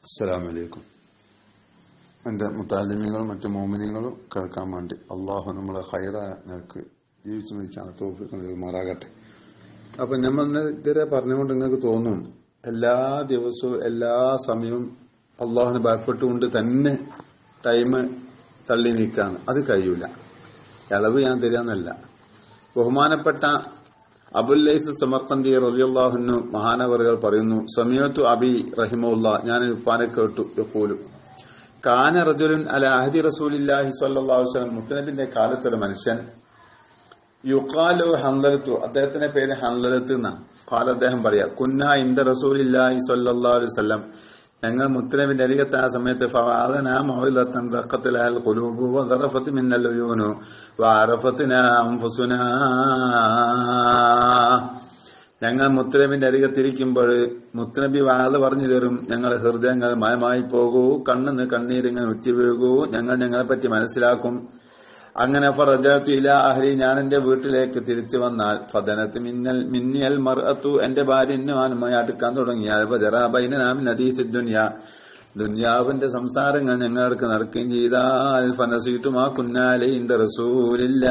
അസ്സലാമു അലൈക്കും എൻ്റെ മുത്താലിമ്യങ്ങളും മറ്റു മോമിനികളും കേൾക്കാൻ വേണ്ടി അള്ളാഹു നമ്മളെ ഹൈറ നിനക്ക് ജീവിച്ചു നയിക്കാൻ തോഫിക്ക് നൽകുമാറാകട്ടെ അപ്പൊ നമ്മൾ ഇന്ന് ഇതുവരെ പറഞ്ഞുകൊണ്ട് നിങ്ങൾക്ക് തോന്നും എല്ലാ ദിവസവും എല്ലാ സമയവും അള്ളാഹുന് ഭയപ്പെട്ടുകൊണ്ട് തന്നെ ടൈം തള്ളി നീക്കാണ് അത് കഴിയൂല ഇളവ് ഞാൻ തരാന്നല്ല ബഹുമാനപ്പെട്ട അബുല്ലൈസ് സമർക്കന്തി റലിയല്ലാഹുന്നു മഹാനവറുകൾ പറയുന്നു സമയത്തു അബി റഹിമുല്ല ഞാൻ ഉപ്പാനെ കേട്ടു എപ്പോലും കാന റജുലുൻ അല അഹദി റസൂലില്ലാഹി സ്വല്ലല്ലാഹു അലൈഹി വസല്ലം മുത്തനബിന്റെ കാലത്തൊരു മനുഷ്യൻ യുക്കാലു ഹൻലലത്തു അദ്ദേഹത്തിന്റെ പേര് ഹൻലലത്ത് എന്നാണ് കാല അദ്ദേഹം പറയാ കുന്ന ഇന്ദ റസൂലില്ലാഹി സ്വല്ലല്ലാഹു അലൈഹി വസല്ലം ഞങ്ങൾ മുത്തനബിന്റെ അരികത്ത് ആ സമയത്ത് ഫവാദനാ മൗലത്തൻ റഖത്തിലാൽ ഖുലൂബു വദറഫത്ത് മിന്നൽ ഉയൂനു വഅറഫത്നാ അൻഫുസുനാ ഞങ്ങൾ മുത്തനബിന്റെ അരികത്തിരിക്കുമ്പോൾ മുത്തനബി വാത് പറഞ്ഞു തരും ഞങ്ങൾ ഹൃദയങ്ങൾ മയമായി പോകൂ കണ്ണെന്ന് കണ്ണീരിങ്ങനെ ഉറ്റിവീകൂ ഞങ്ങൾ ഞങ്ങളെ പറ്റി മനസ്സിലാക്കും അങ്ങനെ ഫറജത്തു ഇല അഹ്ലി ഞാൻ എന്റെ വീട്ടിലേക്ക് തിരിച്ചു വന്നാൽ ഫദനത്ത് മിന്നൽ മിന്നിയൽ മർഅത്തു എന്റെ ഭാര്യ എന്നുമായി അടുക്കാൻ തുടങ്ങിയാൽ ഫജറാബൈനാമിൻ നദീസ് ദുനിയ ദുനിയാവിന്റെ സംസാരങ്ങൾ ഞങ്ങൾക്ക് നടക്കുകയും ചെയ്താൽ ഫനസീത്തുമാ കുന്നാലെ ഇന്ത റസൂലില്ല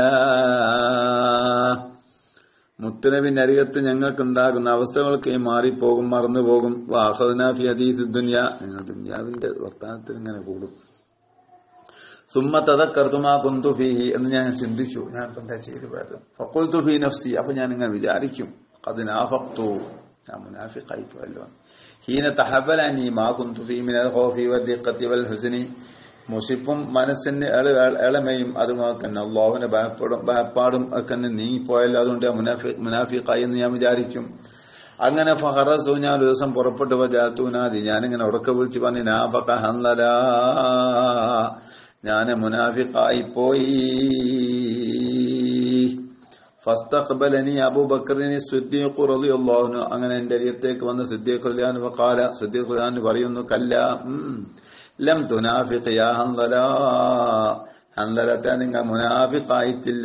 മുത്തനബിന്റെ അരികത്ത് ഞങ്ങൾക്കുണ്ടാകുന്ന അവസ്ഥകളൊക്കെ മാറിപ്പോകും മറന്നുപോകും വാഹദനാഫി അദീസ് ദുനിയ ഞങ്ങൾ ദുനിയാവിന്റെ വർത്തമാനത്തിൽ ഇങ്ങനെ കൂടും സുമ്മ തതക്കർത്തുമാ കുന്തുഫീഹി എന്ന് ഞാൻ ചിന്തിച്ചു ഞാൻ ഇപ്പൊ എന്താ ചെയ്തു പോയത് ഫക്കുൽത്തു ഫീ നഫ്സി അപ്പൊ ഞാൻ ഇങ്ങനെ വിചാരിക്കും അതിനാഫക്തു ഞാൻ മുനാഫിഖായി പോയല്ലോ ഹീന തഹബലനി മാ കുന്തു ഫീ മിനൽ ഖൗഫി വദ്ദിഖത്തി വൽ ഹുസ്നി മുഷിപ്പും മനസ്സിന് എളമയും അതുപോലെ തന്നെ അള്ളാഹുവിന്റെ ഭയപ്പാടും ഭയപ്പാടും ഒക്കെ നീങ്ങിപ്പോയല്ലോ അതുകൊണ്ട് ഞാൻ മുനാഫി മുനാഫിഖായി എന്ന് ഞാൻ വിചാരിക്കും അങ്ങനെ ഫഹറസു ഞാൻ ഒരു ദിവസം പുറപ്പെട്ടു വജാത്തൂനാദി ഞാനിങ്ങനെ ഉറക്കെ വിളിച്ച് പറഞ്ഞു നാഫക ഹന്നല ഞാന് മുനാഫിഖായി പോയി ഫസ്തഖബലനി അബൂബക്കറിന് സിദ്ദീഖ് റളിയല്ലാഹു അൻഹു അങ്ങനെ എന്റെ അരിയത്തേക്ക് വന്ന സിദ്ദീഖ് റളിയല്ലാഹു വഖാല സിദ്ദീഖ് റളിയല്ലാഹു പറയുന്നു കല്ല ലം തുനാഫിഖ് യാ ഹൻദല ഹൻദലത്തെ നിങ്ങൾ മുനാഫിഖായിട്ടില്ല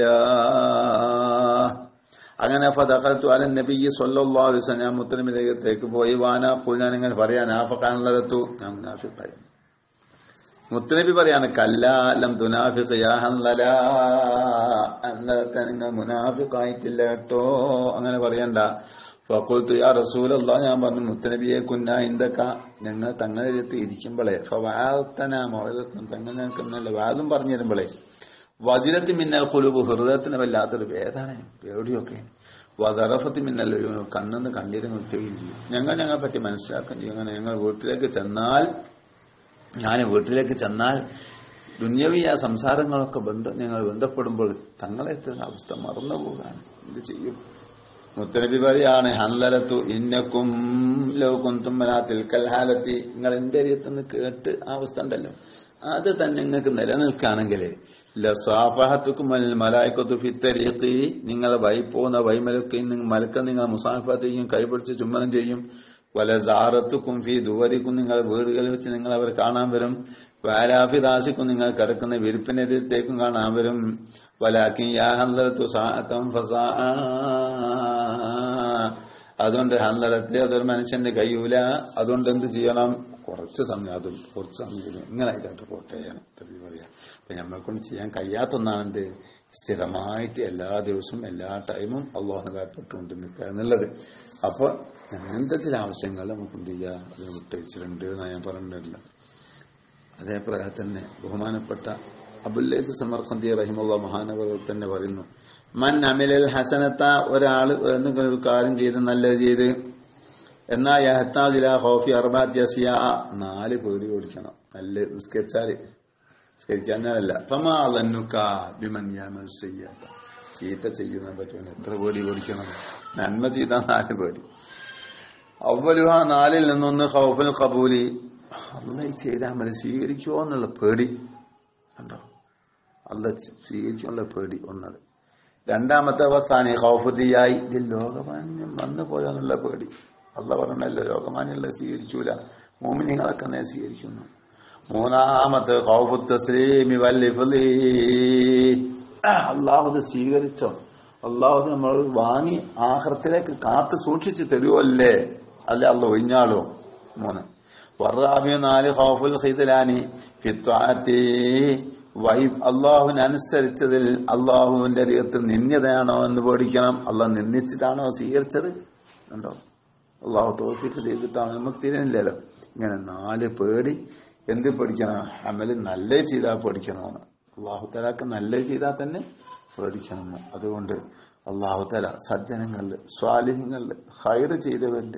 അങ്ങനെ ഫദഖൽതു അല നബി സല്ലല്ലാഹു അലൈഹി വസല്ലം ഞാൻ മുത്തനബിലേക്ക് പോയി വാന ഖുൽ ഞാൻ ഇങ്ങനെ പറയാൻ നാഫഖാനലത്തു ഞാൻ മുനാഫിഖായി മുത്തനബി പറയാണ് കല്ലാലം തുനാഫിഖ് യാ ഹൻദല ഹൻദലത്തെ നിങ്ങൾ മുനാഫിഖായിട്ടില്ല കേട്ടോ അങ്ങനെ പറയണ്ട ഫക്കുൽത്തു യാ റസൂലല്ലാ ഞാൻ പറഞ്ഞു മുത്തനബിയെ കുന്ന ഇന്തൊക്ക ഞങ്ങൾ തങ്ങളെ എത്തി ഇരിക്കുമ്പോളെ ഫവാത്തന മോഴത്തും തങ്ങൾ ഞങ്ങൾക്ക് വാദം പറഞ്ഞു തരുമ്പോളെ വജിരത്തി മിന്നൽ കുലുബ് ഹൃദയത്തിന് വല്ലാത്തൊരു വേദന പേടിയൊക്കെ വദറഫത്തി മിന്നൽ കണ്ണെന്ന് കണ്ണീരും ഒറ്റുകയും ചെയ്യും ഞങ്ങൾ ഞങ്ങളെ പറ്റി മനസ്സിലാക്കുകയും ചെയ്യും അങ്ങനെ ഞങ്ങൾ വീട്ടിലേക്ക് ചെന്നാൽ ഞാൻ വീട്ടിലേക്ക് ചെന്നാൽ ദുന്യവിയ സംസാരങ്ങളൊക്കെ ബന്ധം ഞങ്ങൾ ബന്ധപ്പെടുമ്പോൾ തങ്ങളെ എത്തുന്ന അവസ്ഥ മറന്നു പോകാൻ എന്ത് ചെയ്യും മുത്തനബി പറയാണ് ഹൻലലത്തു ഇന്നക്കും ലോകുന്തും തിൽക്കൽഹാലത്തി നിങ്ങൾ എന്റെ അരിയത്തുനിന്ന് കേട്ട് ആ അവസ്ഥ ഉണ്ടല്ലോ അത് തന്നെ നിങ്ങൾക്ക് നിലനിൽക്കുകയാണെങ്കിൽ ലസാഫഹത്തുക്കും മലായിക്കത്തു ഫിത്തരീഖി നിങ്ങളെ വൈ പോകുന്ന വൈമലക്കയും മലക്ക നിങ്ങൾ മുസാഫത്തെയും കൈപിടിച്ച് ചുമ്മനം ചെയ്യും വല സാറത്തുക്കും ഫി ദുവരിക്കും നിങ്ങൾ വീടുകളിൽ വെച്ച് നിങ്ങൾ അവർ കാണാൻ വരും വാലാഫി ദാസിക്കും നിങ്ങൾ കിടക്കുന്ന വിരിപ്പിനടുത്തേക്കും കാണാൻ വരും വലാക്കി യാ ഹന്തലത്തു സാഅത്തം ഫസാ അതുകൊണ്ട് ഹന്തലത്തെ അതൊരു മനുഷ്യന്റെ കഴിയൂല അതുകൊണ്ട് എന്ത് ചെയ്യണം കുറച്ച് സമയം അതും കുറച്ച് സമയം ഇങ്ങനെ ആയിക്കോട്ടെ പോട്ടെ തപ്പി പറയാം അപ്പൊ നമ്മളെക്കൊണ്ട് ചെയ്യാൻ കഴിയാത്തൊന്നാണ് എന്ത് സ്ഥിരമായിട്ട് എല്ലാ ദിവസവും എല്ലാ ടൈമും അള്ളാഹുനെ ഭയപ്പെട്ടുകൊണ്ട് നിൽക്കുക എന്നുള്ളത് അപ്പൊ അങ്ങനത്തെ ചില ആവശ്യങ്ങൾ നമുക്ക് എന്ത് ചെയ്യുക അതിന് വിട്ടുവെച്ചിട്ടുണ്ട് എന്നാണ് ഞാൻ പറഞ്ഞിട്ടില്ല അതേപ്രകാരം തന്നെ ബഹുമാനപ്പെട്ട അബുല്ലൈത്ത് സമർഖന്തി റഹിമുള്ള മഹാനവർ തന്നെ പറയുന്നു മൻ അമിലൽ ഹസനത്ത ഒരാൾ എന്തെങ്കിലും ഒരു കാര്യം ചെയ്ത് നല്ലത് ചെയ്ത് എന്നാ യഹത്താജില ഹോഫി അർബാത്യസിയ നാല് പേടി ഓടിക്കണം നല്ല നിസ്കരിച്ചാല് നിസ്കരിക്കാനല്ല ഫമാന്നുക്ക ബിമന്യാമൽ ചെയ്യാത്ത ചീത്ത ചെയ്യുന്ന പറ്റുമെന്ന് എത്ര പേടി ഓടിക്കണം നന്മ ചെയ്ത നാല് പേടി അവലുഹ നാലിൽ നിന്നൊന്ന് ഹൗഫുൽ കബൂലി അല്ല ചെയ്താൽ മതി സ്വീകരിക്കുമോ എന്നുള്ള പേടി കണ്ടോ അല്ല സ്വീകരിക്കുള്ള പേടി ഒന്നത് രണ്ടാമത്തെ അവസ്ഥാനി ഹൗഫുദിയായി ഇതിൽ ലോകമാന്യം വന്നു പോയോന്നുള്ള പേടി അല്ല പറഞ്ഞല്ലോ ലോകമാന്യമുള്ള സ്വീകരിക്കൂല മോമിനിങ്ങളൊക്കെ തന്നെ സ്വീകരിക്കുന്നു മൂന്നാമത്തെ ഹൗഫു തസ്ലീമി വല്ലിഫലി അള്ളാഹുത് സ്വീകരിച്ചോ അള്ളാഹു നമ്മൾ വാങ്ങി ആഹ്റത്തിലേക്ക് കാത്തു സൂക്ഷിച്ച് തരുമല്ലേ അല്ലെ അല്ല ഒഴിഞ്ഞാലോ മൂന്ന് വറാബിയ നാല് ഹൗഫുൽ ഖിദ്ലാനി ഫിത്വാത്തി വൈ അള്ളാഹുവിന് അനുസരിച്ചതിൽ അള്ളാഹുവിന്റെ അരികത്ത് നിന്യതയാണോ എന്ന് പേടിക്കണം അള്ളാഹ് നിന്ദിച്ചിട്ടാണോ സ്വീകരിച്ചത് ഉണ്ടോ അള്ളാഹു തോഫിക്ക് ചെയ്തിട്ടാണ് നമുക്ക് തിരിഞ്ഞില്ലല്ലോ ഇങ്ങനെ നാല് പേടി എന്ത് പേടിക്കണം അമല് നല്ല ചെയ്താൽ പേടിക്കണമെന്ന് അള്ളാഹു തലാക്ക് നല്ല ചെയ്താൽ തന്നെ പേടിക്കണമെന്ന് അതുകൊണ്ട് അള്ളാഹു തല സജ്ജനങ്ങളില് സ്വാലിഹ്യങ്ങളില് ഹൈറ് ചെയ്തവരില്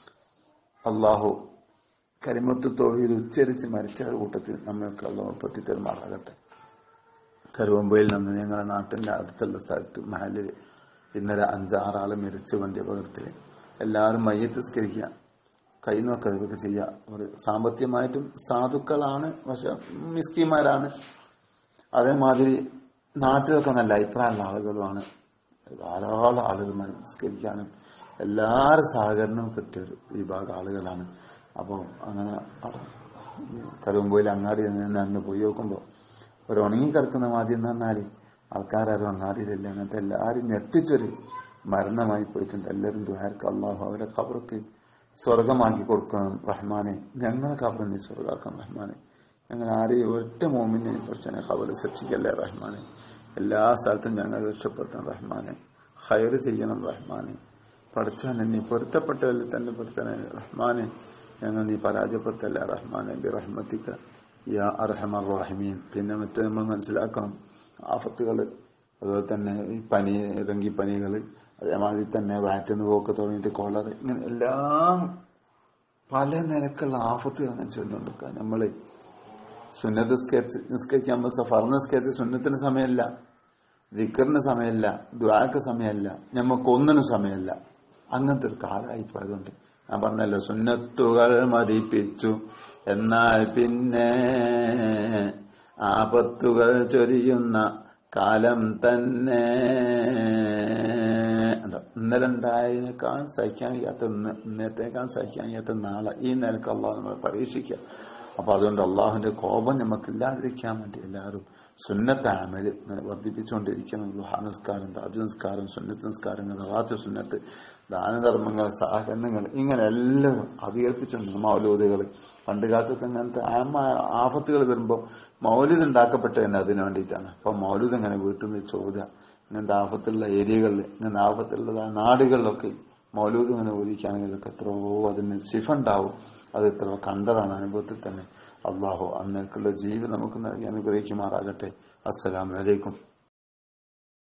അള്ളാഹു കരിമത്ത് തൊഴിൽ ഉച്ചരിച്ച് മരിച്ച കൂട്ടത്തിൽ നമ്മൾക്ക് അള്ളാഹു പറ്റി തെരുമാറാകട്ടെ കരുവമ്പയിൽ നിന്ന് ഞങ്ങളുടെ നാട്ടിന്റെ അടുത്തുള്ള സ്ഥലത്ത് മഹലില് ഇന്നലെ അഞ്ചാറാള് മരിച്ചു വണ്ടി അപകടത്തില് എല്ലാവരും മയ്യത്തിസ്കരിക്കുക കൈ നോക്കതൊക്കെ ചെയ്യുക അവർ സാമ്പത്തികമായിട്ടും സാധുക്കളാണ് പക്ഷെ മിസ്കിമാരാണ് അതേമാതിരി നാട്ടിലൊക്കെ നല്ല അഭിപ്രായമുള്ള ആളുകളുമാണ് ധാരാളം ആളുകൾ മനസ്കരിക്കാനും എല്ലാവരും സഹകരണവും കിട്ടിയ ഒരു വിഭാഗം ആളുകളാണ് അപ്പോൾ അങ്ങനെ കരുമ്പോയിൽ അങ്ങാടി നിന്ന് അന്ന് പോയി നോക്കുമ്പോൾ ഒരു ഉണങ്ങി കിടക്കുന്ന മാതി എന്ന് പറഞ്ഞാൽ ആൾക്കാരും അങ്ങാടിയിലില്ല അങ്ങനത്തെ എല്ലാവരും ഞെട്ടിച്ചൊരു മരണമായി പോയിട്ടുണ്ട് എല്ലാവരും ദുഹാർക്ക് അള്ളാഹു അവരെ ഖബർക്ക് സ്വർഗമാക്കി കൊടുക്കണം റഹ്മാനെ ഞങ്ങളെ ഖബർ നീ സ്വർഗാക്കണം റഹ്മാനെ ഞങ്ങൾ ആരെയും ഒറ്റ മോമിനെ കുറിച്ച് ഖബർ ശിക്ഷിക്കല്ലേ റഹ്മാനെ എല്ലാ സ്ഥലത്തും ഞങ്ങൾ രക്ഷപ്പെടുത്തണം റഹ്മാനെ ഹയർ ചെയ്യണം റഹ്മാനെ പഠിച്ചാൻ നീ പൊരുത്തപ്പെട്ടതിൽ തന്നെ പൊരുത്തനെ റഹ്മാനെ ഞങ്ങൾ നീ പരാജയപ്പെടുത്തല്ല റഹ്മാനെ ബി റഹ്മത്തിക്ക യാ അർഹമർ റഹിമീൻ പിന്നെ മറ്റേ നമ്മൾ മനസ്സിലാക്കണം ആഫത്തുകൾ അതുപോലെ തന്നെ ഈ പനി ഇറങ്ങിപ്പനികൾ അതേമാതിരി തന്നെ വാറ്റിന്ന് പോക്ക് തുടങ്ങിയിട്ട് കൊളർ ഇങ്ങനെ എല്ലാം പല നിരക്കുള്ള ആഫത്തുകൾ അങ്ങനെ ചൊല്ലുകൊണ്ടിരിക്കുക നമ്മള് സുന്നത്ത് സ്കെച്ച് നിസ്കരിക്കുമ്പോൾ സഫർ നിസ്കരിച്ച് സുന്നത്തിന് സമയമല്ല വിക്കറിന് സമയമല്ല ദ്വാക്ക് സമയമല്ല ഞമ്മക്കൊന്നിനും സമയമല്ല അങ്ങനത്തെ ഒരു കാലമായി പോയതുകൊണ്ട് ഞാൻ പറഞ്ഞല്ലോ സുന്നത്തുകൾ മരിപ്പിച്ചു എന്നാൽ പിന്നെ ആപത്തുകൾ ചൊരിയുന്ന കാലം തന്നെ ഉണ്ടോ ഇന്നലെ ഉണ്ടായതിനേക്കാൾ സഹിക്കാൻ കഴിയാത്ത ഇന്ന് ഇന്നത്തേക്കാൾ സഹിക്കാൻ കഴിയാത്ത നാളെ ഈ നിലക്ക് അള്ളാഹ് നമ്മളെ പരീക്ഷിക്കുക അപ്പൊ അതുകൊണ്ട് അള്ളാഹുവിന്റെ കോപം നമുക്കില്ലാതിരിക്കാൻ വേണ്ടി എല്ലാവരും സുന്നത്ത് അമല് ഇങ്ങനെ വർദ്ധിപ്പിച്ചുകൊണ്ടിരിക്കണം ലുഹാനസ്കാരം താജ് നിസ്കാരം സുന്നത്ത് നിസ്കാരങ്ങൾ റാത്ത് സുന്നത്ത് ദാനധർമ്മങ്ങൾ സഹകരണങ്ങൾ ഇങ്ങനെ എല്ലാം അധികരിപ്പിച്ചുകൊണ്ട് മൗലൂദുകൾ പണ്ട് കാലത്തൊക്കെ അങ്ങനത്തെ ആപത്തുകൾ വരുമ്പോൾ മൗലൂദ് ഉണ്ടാക്കപ്പെട്ട തന്നെ അതിനു വേണ്ടിയിട്ടാണ് അപ്പൊ മൗലൂദ് ഇങ്ങനെ വീട്ടിൽ നിന്ന് ചോദ്യ ഇങ്ങനത്തെ ആപത്തുള്ള ഏരിയകളിൽ ഇങ്ങനത്തെ ആപത്തുള്ള നാടുകളിലൊക്കെ മൗലൂദ് ഇങ്ങനെ ഓദിക്കുകയാണെങ്കിൽ എത്രയോ അതിന് ശിഫുണ്ടാവും അത് എത്ര കണ്ടതാണ് അനുഭവത്തിൽ തന്നെ അള്ളാഹു അന്നേക്കുള്ള ജീവി നമുക്ക് നൽകി അനുഗ്രഹിക്കുമാറാകട്ടെ അസ്സലാമലൈക്കും